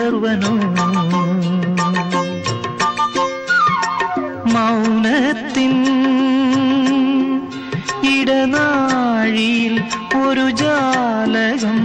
ഗന്ധർവനോ മൗനത്തിൻ ഇടനാഴിയിൽ ഒരു ജാലകം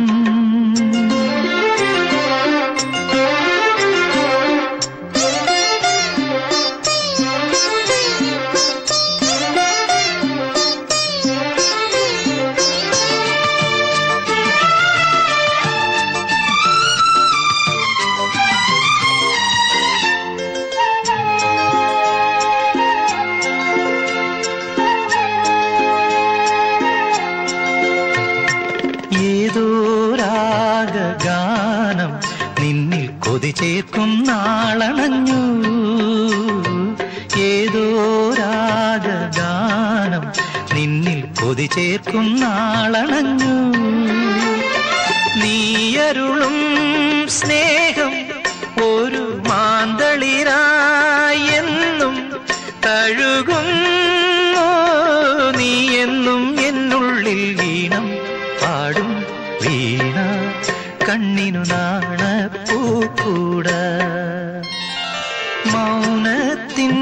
ഏതോ രാഗഗാനം നിന്നിൽ കൊതി ചേർക്കും നാളണഞ്ഞു ഏതോ രാഗഗാനം നിന്നിൽ കൊതി ചേർക്കും നാളണഞ്ഞു നീയരുളും സ്നേഹം ഒരു മാന്തളിരായി എന്നും തഴുകുന്നു നീ എന്നും എന്നുള്ളിൽ വീണം പാടും വീണ കണ്ണിനു നാണപ്പൂക്കൂട മൗനത്തിൻ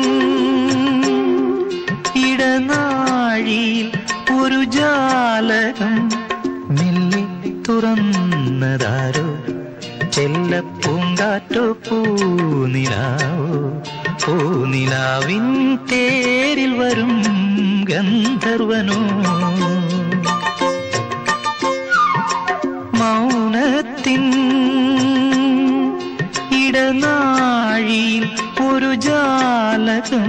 ഇടനാഴിയിൽ ഒരു ജാലകം മെല്ലെ തുറന്നതാരോ ചെല്ലപ്പൂങ്കാറ്റോ പൂനിലാവോ പൂനിലാവിൻ തേരിൽ വരും ഗന്ധർവനോ മൗനത്തിൻ ഇടനാഴിയിൽ ഒരു ജാലകം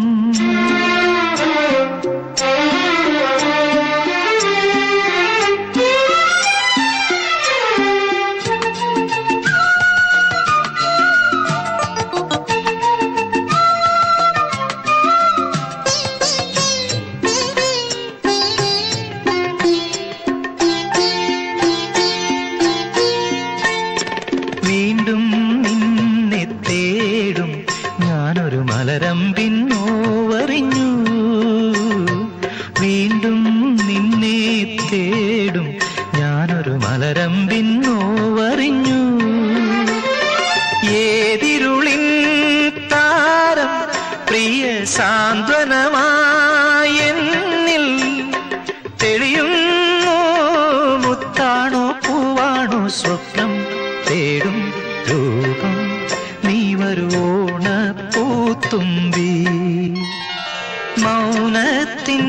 വീണ്ടും നിന്നെ തേടും ഞാനൊരു മലരമ്പിൻ നോവറിഞ്ഞു വീണ്ടും നിന്നെ തേടും ഞാനൊരു മലരമ്പിൻ നോവറിഞ്ഞു ഏതിരുളിൻ താരം പ്രിയ സാന്ത്വനമായെന്നിൽ തെളിയുന്നു മുത്താണോ പൂവാണോ സ്വപ്നം തേടും രൂപം നീ വരുവോണ പൂത്തുമ്പി മൗനത്തിൻ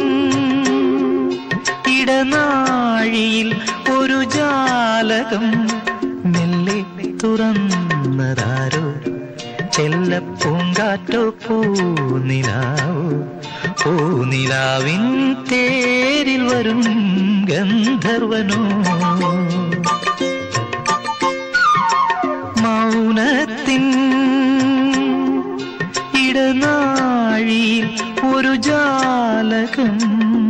ഇടനാഴിയിൽ ഒരു ജാലകം മെല്ലെ തുറന്നതാരോ ചെല്ലപ്പൂങ്കാറ്റോ പൂനിലാവോ പൂനിലാവിൻ തേരിൽ വരും ഗന്ധർവനോ മൗനത്തിൻ ഇടനാഴിയിൽ ഒരു ജാലകം